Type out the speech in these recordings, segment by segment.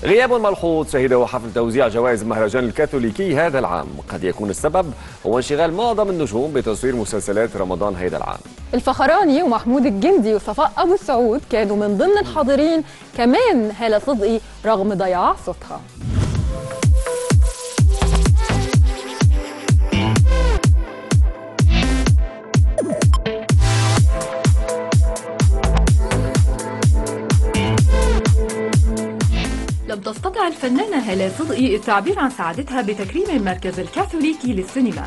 غياب ملحوظ شهده حفل توزيع جوائز المهرجان الكاثوليكي هذا العام قد يكون السبب هو انشغال معظم النجوم بتصوير مسلسلات رمضان هذا العام الفخراني ومحمود الجندي وصفاء أبو السعود كانوا من ضمن الحاضرين كمان هالة صدقي رغم ضياع صوتها لم تستطع الفنانة هالة صدقي التعبير عن سعادتها بتكريم المركز الكاثوليكي للسينما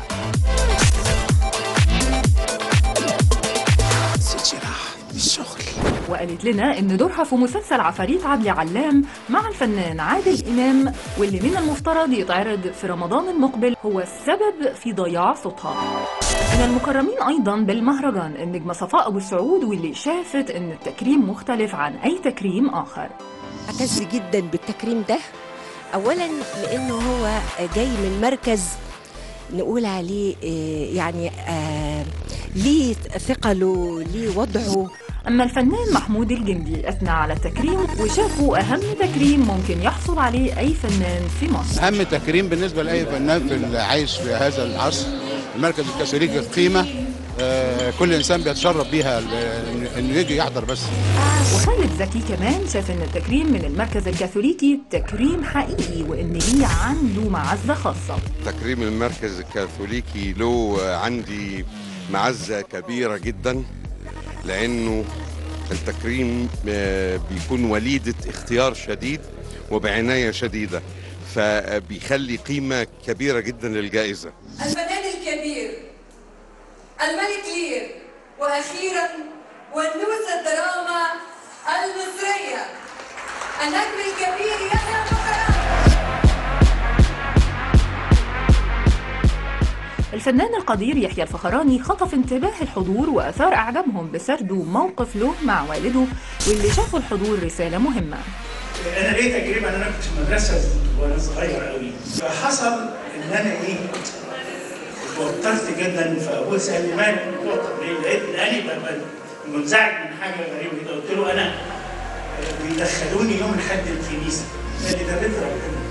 الشغل وقالت لنا ان دورها في مسلسل عفاريت عدلي علام مع الفنان عادل امام واللي من المفترض يتعرض في رمضان المقبل هو السبب في ضياع صوتها من المكرمين ايضا بالمهرجان النجمه صفاء ابو السعود واللي شافت ان التكريم مختلف عن اي تكريم اخر اعتز جدا بالتكريم ده اولا لانه هو جاي من مركز نقول عليه آه، يعني آه، ليه ثقله ليه وضعه اما الفنان محمود الجندي اثنى على التكريم وشافه اهم تكريم ممكن يحصل عليه اي فنان في مصر اهم تكريم بالنسبه لاي فنان في اللي عايش في هذا العصر المركز الكاثوليكي القيمه آه، كل انسان بيتشرف بيها آه، انه يجي يحضر بس وخالد زكي كمان شاف ان التكريم من المركز الكاثوليكي تكريم حقيقي وان ليه عنده معزه خاصه تكريم المركز الكاثوليكي له عندي معزة كبيرة جدا لأنه التكريم آه، بيكون وليدة اختيار شديد وبعناية شديدة فبيخلي قيمة كبيرة جدا للجائزة الفنان الكبير الملك لير واخيرا ونوس الدراما المصريه النجم الكبير يحيى الفخراني الفنان القدير يحيى الفخراني خطف انتباه الحضور واثار اعجابهم بسرده موقف له مع والده واللي شافوا الحضور رساله مهمه انا ليه تجربه ان انا كنت في مدرسه وانا صغير قوي فحصل ان انا ايه توترت جدا فابويا سالني مالك متوتر ليه؟ لقيت لقاني ببقى منزعج من حاجه غريبه كده قلت له انا بيدخلوني يوم الحد الكنيسه قال لي ده بيت ربنا